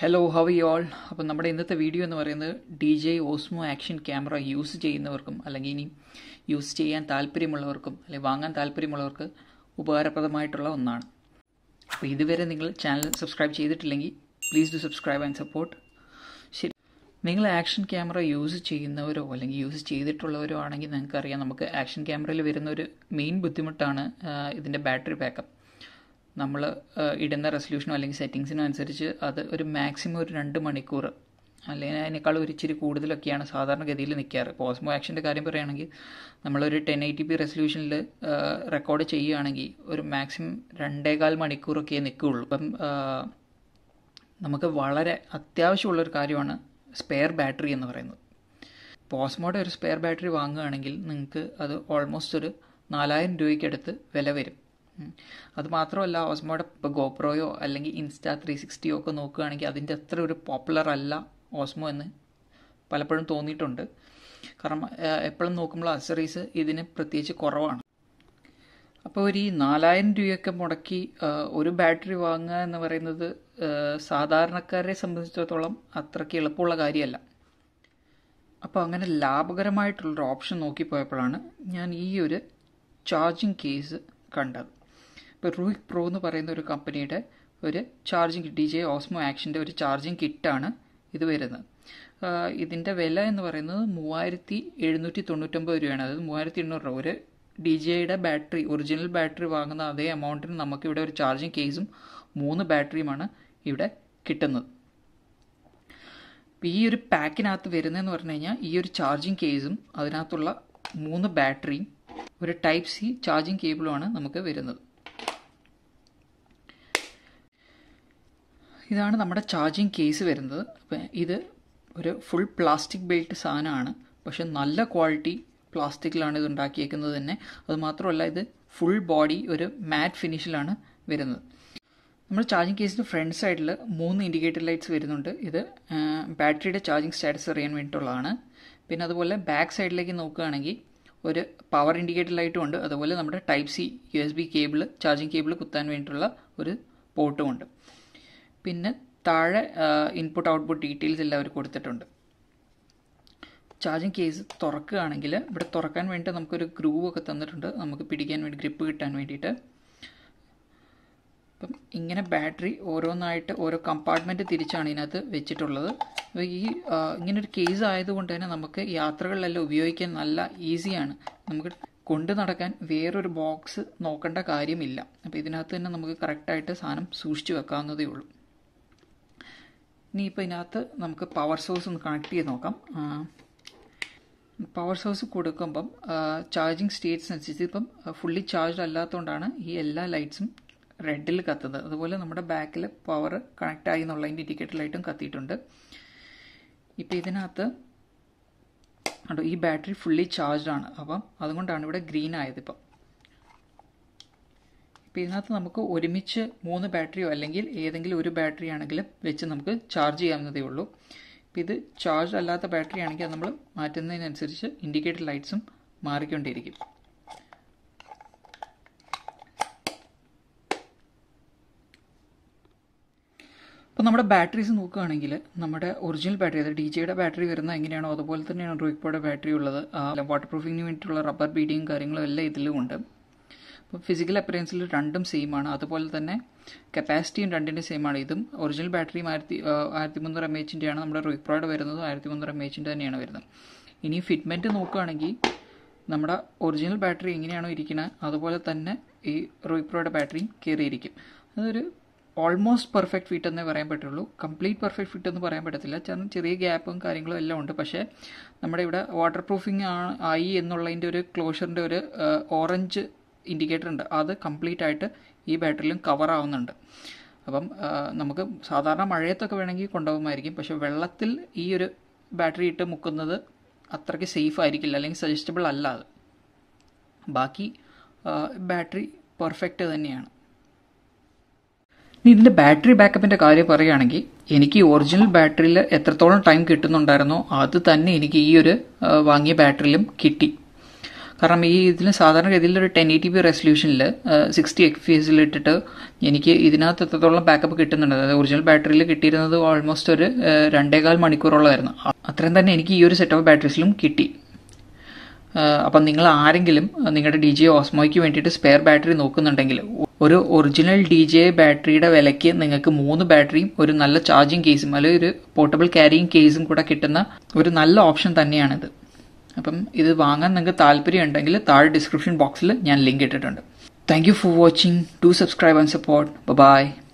hello how you all അപ്പോൾ നമ്മുടെ ഇന്നത്തെ വീഡിയോ എന്ന് പറയുന്നത് D J Osmo Action camera use ചെയ്യുന്നവർക്കും അല്ലെങ്കിൽ ഇനി യൂസ് ചെയ്യാൻ താല്പര്യമുള്ളവർക്കും അല്ലെങ്കിൽ വാങ്ങാൻ താല്പര്യമുള്ളവർക്ക് ഉപകാരപ്രദമായിട്ടുള്ള ഒന്നാണ് അപ്പോൾ ഇതുവരെ നിങ്ങൾ ചാനൽ സബ്സ്ക്രൈബ് ചെയ്തിട്ടില്ലെങ്കിൽ please do subscribe and support ശരി നിങ്ങൾ ആക്ഷൻ ക്യാമറ യൂസ് ചെയ്യുന്നവരോ അല്ലെങ്കിൽ യൂസ് ചെയ്തിട്ടുള്ളവരോ ആണെങ്കിൽ നിങ്ങൾക്കറിയാം നമുക്ക് ആക്ഷൻ ക്യാമറയിൽ വരുന്ന ഒരു മെയിൻ ബുദ്ധിമുട്ടാണ് ഇതിൻ്റെ ബാറ്ററി ബാക്കപ്പ് നമ്മൾ ഇടുന്ന റെസൊല്യൂഷനോ അല്ലെങ്കിൽ സെറ്റിങ്സിനോ അനുസരിച്ച് അത് ഒരു മാക്സിമം ഒരു രണ്ട് മണിക്കൂർ അല്ലെങ്കിൽ അതിനേക്കാൾ ഒരു ഇച്ചിരി കൂടുതലൊക്കെയാണ് സാധാരണഗതിയിൽ നിൽക്കാറ് ഇപ്പോൾ ഓസ്മോ ആക്ഷൻ്റെ കാര്യം പറയുകയാണെങ്കിൽ നമ്മളൊരു ടെൻ എയ്റ്റി പി റെസൊല്യൂഷനിൽ റെക്കോർഡ് ചെയ്യുകയാണെങ്കിൽ ഒരു മാക്സിമം രണ്ടേകാൽ മണിക്കൂറൊക്കെ നിൽക്കുകയുള്ളൂ അപ്പം നമുക്ക് വളരെ അത്യാവശ്യമുള്ളൊരു കാര്യമാണ് സ്പെയർ ബാറ്ററി എന്ന് പറയുന്നത് ഇപ്പോൾ ഓസ്മോയുടെ ഒരു സ്പെയർ ബാറ്ററി വാങ്ങുകയാണെങ്കിൽ നിങ്ങൾക്ക് അത് ഓൾമോസ്റ്റ് ഒരു നാലായിരം രൂപയ്ക്കടുത്ത് വില വരും അത് മാത്രമല്ല ഓസ്മോയുടെ ഇപ്പോൾ ഗോപ്രോയോ അല്ലെങ്കിൽ ഇൻസ്റ്റാ ത്രീ സിക്സ്റ്റിയോ ഒക്കെ നോക്കുകയാണെങ്കിൽ അതിൻ്റെ അത്ര ഒരു പോപ്പുലർ അല്ല ഓസ്മോ എന്ന് പലപ്പോഴും തോന്നിയിട്ടുണ്ട് കാരണം എപ്പോഴും നോക്കുമ്പോൾ അക്സറീസ് ഇതിന് പ്രത്യേകിച്ച് കുറവാണ് അപ്പോൾ ഒരു ഈ നാലായിരം രൂപയൊക്കെ മുടക്കി ഒരു ബാറ്ററി വാങ്ങുക എന്ന് പറയുന്നത് സാധാരണക്കാരെ സംബന്ധിച്ചിടത്തോളം അത്രയ്ക്ക് എളുപ്പമുള്ള കാര്യമല്ല അപ്പോൾ അങ്ങനെ ലാഭകരമായിട്ടുള്ളൊരു ഓപ്ഷൻ നോക്കിപ്പോയപ്പോഴാണ് ഞാൻ ഈ ഒരു ചാർജിങ് കേസ് കണ്ടത് ഇപ്പോൾ റൂയിക് പ്രോ എന്ന് പറയുന്ന ഒരു കമ്പനിയുടെ ഒരു ചാർജിങ് ഡി ജെ ഓസ്മോ ആക്ഷൻ്റെ ഒരു ചാർജിങ് കിറ്റാണ് ഇത് വരുന്നത് ഇതിൻ്റെ വില എന്ന് പറയുന്നത് മൂവായിരത്തി എഴുന്നൂറ്റി തൊണ്ണൂറ്റൊമ്പത് രൂപയാണ് അതായത് മൂവായിരത്തി എണ്ണൂറ് രൂപ ഒരു ഡി ജെയുടെ ബാറ്ററി ഒറിജിനൽ ബാറ്ററി വാങ്ങുന്ന അതേ എമൗണ്ടിന് നമുക്കിവിടെ ഒരു ചാർജിങ് കേസും മൂന്ന് ബാറ്ററിയുമാണ് ഇവിടെ കിട്ടുന്നത് ഈ ഒരു പാക്കിനകത്ത് വരുന്നതെന്ന് പറഞ്ഞു കഴിഞ്ഞാൽ ഈ ഒരു ചാർജിങ് കേസും അതിനകത്തുള്ള മൂന്ന് ബാറ്ററിയും ഒരു ടൈപ്പ് സി ചാർജിങ് കേബിളുമാണ് നമുക്ക് വരുന്നത് ഇതാണ് നമ്മുടെ ചാർജിങ് കേസ് വരുന്നത് അപ്പം ഇത് ഒരു ഫുൾ പ്ലാസ്റ്റിക് ബെൽറ്റ് സാധനമാണ് പക്ഷെ നല്ല ക്വാളിറ്റി പ്ലാസ്റ്റിക്കിലാണ് ഇത് ഉണ്ടാക്കിയേക്കുന്നത് തന്നെ അത് മാത്രമല്ല ഇത് ഫുൾ ബോഡി ഒരു മാറ്റ് ഫിനിഷിലാണ് വരുന്നത് നമ്മൾ ചാർജിങ് കേസിൻ്റെ ഫ്രണ്ട് സൈഡിൽ മൂന്ന് ഇൻഡിക്കേറ്റർ ലൈറ്റ്സ് വരുന്നുണ്ട് ഇത് ബാറ്ററിയുടെ ചാർജിങ് സ്റ്റാറ്റസ് അറിയാൻ വേണ്ടിയിട്ടുള്ളതാണ് പിന്നെ അതുപോലെ ബാക്ക് സൈഡിലേക്ക് നോക്കുകയാണെങ്കിൽ ഒരു പവർ ഇൻഡിക്കേറ്റർ ലൈറ്റും ഉണ്ട് അതുപോലെ നമ്മുടെ type C U S B cable charging cable കുത്താൻ വേണ്ടിയിട്ടുള്ള ഒരു പോർട്ടും ഉണ്ട് പിന്നെ താഴെ ഇൻപുട്ട് ഔട്ട്പുട്ട് ഡീറ്റെയിൽസ് എല്ലാം അവർ കൊടുത്തിട്ടുണ്ട് ചാർജിങ് കേസ് തുറക്കുകയാണെങ്കിൽ ഇവിടെ തുറക്കാൻ വേണ്ടി നമുക്കൊരു ഗ്രൂവ് ഒക്കെ തന്നിട്ടുണ്ട് നമുക്ക് പിടിക്കാൻ വേണ്ടി ഗ്രിപ്പ് കിട്ടാൻ വേണ്ടിയിട്ട് അപ്പം ഇങ്ങനെ ബാറ്ററി ഓരോന്നായിട്ട് ഓരോ കമ്പാർട്ട്മെൻറ്റ് തിരിച്ചാണ് ഇതിനകത്ത് വെച്ചിട്ടുള്ളത് അപ്പോൾ ഈ ഇങ്ങനൊരു കേസ് ആയതുകൊണ്ട് തന്നെ നമുക്ക് യാത്രകളിലെല്ലാം ഉപയോഗിക്കാൻ നല്ല ഈസിയാണ് നമുക്ക് കൊണ്ടു നടക്കാൻ വേറൊരു ബോക്സ് നോക്കേണ്ട കാര്യമില്ല അപ്പോൾ ഇതിനകത്ത് തന്നെ നമുക്ക് കറക്റ്റായിട്ട് സാധനം സൂക്ഷിച്ചു വെക്കാവുന്നതേ ഉള്ളൂ ഇനിയിപ്പോൾ ഇതിനകത്ത് നമുക്ക് പവർ സോഴ്സ് ഒന്ന് കണക്ട് ചെയ്ത് നോക്കാം പവർ സോഴ്സ് കൊടുക്കുമ്പം ചാർജിങ് സ്റ്റേറ്റ്സ് അനുസരിച്ച് ഇപ്പം ഫുള്ളി ചാർജ്ഡ് അല്ലാത്തതുകൊണ്ടാണ് ഈ എല്ലാ ലൈറ്റ്സും റെഡിൽ കത്തുന്നത് അതുപോലെ നമ്മുടെ ബാക്കിൽ പവർ കണക്റ്റ് ആയി എന്നുള്ളതിൻ്റെ ഇൻഡിക്കേറ്റർ ലൈറ്റും കത്തിയിട്ടുണ്ട് ഇപ്പോൾ ഇതിനകത്ത് കണ്ടോ ഈ ബാറ്ററി ഫുള്ളി ചാർജ്ഡ് ആണ് അപ്പം അതുകൊണ്ടാണ് ഇവിടെ ഗ്രീൻ ആയത് ഇപ്പം ഇപ്പോൾ ഇതിനകത്ത് നമുക്ക് ഒരുമിച്ച് മൂന്ന് ബാറ്ററിയോ അല്ലെങ്കിൽ ഏതെങ്കിലും ഒരു ബാറ്ററി ആണെങ്കിലും വെച്ച് നമുക്ക് ചാർജ് ചെയ്യാവുന്നതേ ഉള്ളൂ ഇപ്പോൾ ഇത് ചാർജ് അല്ലാത്ത ബാറ്ററി ആണെങ്കിൽ നമ്മൾ മാറ്റുന്നതിനനുസരിച്ച് ഇൻഡിക്കേറ്റർ ലൈറ്റ്സും മാറിക്കൊണ്ടിരിക്കും അപ്പോൾ നമ്മുടെ ബാറ്ററീസ് നോക്കുകയാണെങ്കിൽ നമ്മുടെ ഒറിജിനൽ ബാറ്ററി അതായത് ഡി ജെയുടെ ബാറ്ററി വരുന്ന എങ്ങനെയാണോ അതുപോലെ തന്നെയാണ് റോയിക്കോയുടെ ബാറ്ററി ഉള്ളത് വാട്ടർ പ്രൂഫിങ്ങിന് വേണ്ടിയിട്ടുള്ള റബ്ബർ ബീഡിയും കാര്യങ്ങളും എല്ലാം ഇതിലും ഉണ്ട് അപ്പോൾ ഫിസിക്കൽ അപ്പിയറൻസിൽ രണ്ടും സെയിം ആണ് അതുപോലെ തന്നെ കപ്പാസിറ്റിയും രണ്ടിൻ്റെ സെയിം ആണ് ഇതും ഒറിജിനൽ ബാറ്ററിയും ആയിരത്തി ആയിരത്തി മുന്നൂറ് എം എച്ചിൻ്റെയാണ് നമ്മുടെ റോയിക്രോയുടെ വരുന്നത് ആയിരത്തി മുന്നൂറ് എം എച്ചിൻ്റെ തന്നെയാണ് വരുന്നത് ഇനി ഫിറ്റ്മെൻറ്റ് നോക്കുകയാണെങ്കിൽ നമ്മുടെ ഒറിജിനൽ ബാറ്ററി എങ്ങനെയാണോ ഇരിക്കുന്നത് അതുപോലെ തന്നെ ഈ റോയിക്രോയുടെ ബാറ്ററിയും കയറിയിരിക്കും അതൊരു ഓൾമോസ്റ്റ് പെർഫെക്റ്റ് ഫിറ്റ് എന്നേ പറയാൻ പറ്റുള്ളൂ കംപ്ലീറ്റ് പെർഫെക്റ്റ് ഫിറ്റ് എന്ന് പറയാൻ പറ്റത്തില്ല കാരണം ചെറിയ ഗ്യാപ്പും കാര്യങ്ങളും എല്ലാം ഉണ്ട് പക്ഷേ നമ്മുടെ ഇവിടെ വാട്ടർ പ്രൂഫിങ് ആയി എന്നുള്ളതിൻ്റെ ഒരു ക്ലോഷറിൻ്റെ ഒരു ഓറഞ്ച് ഇൻഡിക്കേറ്റർ ഉണ്ട് അത് കംപ്ലീറ്റ് ആയിട്ട് ഈ ബാറ്ററിയിലും കവർ ആവുന്നുണ്ട് അപ്പം നമുക്ക് സാധാരണ മഴയത്തൊക്കെ വേണമെങ്കിൽ കൊണ്ടുപോകുമായിരിക്കും പക്ഷേ വെള്ളത്തിൽ ഈ ഒരു ബാറ്ററി ഇട്ട് മുക്കുന്നത് അത്രയ്ക്ക് സേഫ് ആയിരിക്കില്ല അല്ലെങ്കിൽ സജസ്റ്റബിൾ അല്ല അത് ബാക്കി ബാറ്ററി പെർഫെക്റ്റ് തന്നെയാണ് ഇനി ഇതിൻ്റെ ബാറ്ററി ബാക്കപ്പിൻ്റെ കാര്യം പറയുകയാണെങ്കിൽ എനിക്ക് ഒറിജിനൽ ബാറ്ററിയിൽ എത്രത്തോളം ടൈം കിട്ടുന്നുണ്ടായിരുന്നോ അത് തന്നെ എനിക്ക് ഈ ഒരു വാങ്ങിയ ബാറ്ററിയിലും കിട്ടി കാരണം ഈ ഇതിൽ സാധാരണഗതിയിൽ ഒരു ടെൻ എയ്റ്റി ബി റെസൊല്യൂഷനിൽ സിക്സ്റ്റി എഫ് പി എസിൽ ഇട്ടിട്ട് എനിക്ക് ഇതിനകത്ത് എത്രത്തോളം ബാക്കപ്പ് കിട്ടുന്നുണ്ട് അതായത് ഒറിജിനൽ ബാറ്ററിയിൽ കിട്ടിയിരുന്നത് ഓൾമോസ്റ്റ് ഒരു രണ്ടേകാൽ മണിക്കൂറോളമായിരുന്നു അത്രയും തന്നെ എനിക്ക് ഈ ഒരു സെറ്റ് ഓഫ് ബാറ്ററീസിലും കിട്ടി അപ്പം നിങ്ങൾ ആരെങ്കിലും നിങ്ങളുടെ ഡി ജെ ഓസ്മോയ്ക്ക് വേണ്ടിയിട്ട് സ്പെയർ ബാറ്ററി നോക്കുന്നുണ്ടെങ്കിൽ ഒരു ഒറിജിനൽ ഡി ജെ ബാറ്ററിയുടെ വിലയ്ക്ക് നിങ്ങൾക്ക് മൂന്ന് ബാറ്ററിയും ഒരു നല്ല ചാർജിങ് കേസും അല്ലെങ്കിൽ ഒരു പോർട്ടബിൾ ക്യാരിയിങ് കേസും കൂടെ കിട്ടുന്ന ഒരു നല്ല ഓപ്ഷൻ തന്നെയാണിത് അപ്പം ഇത് വാങ്ങാൻ നിങ്ങൾക്ക് താല്പര്യം ഉണ്ടെങ്കിൽ താഴെ ഡിസ്ക്രിപ്ഷൻ ബോക്സിൽ ഞാൻ ലിങ്ക് ഇട്ടിട്ടുണ്ട് thank you for watching to subscribe and support by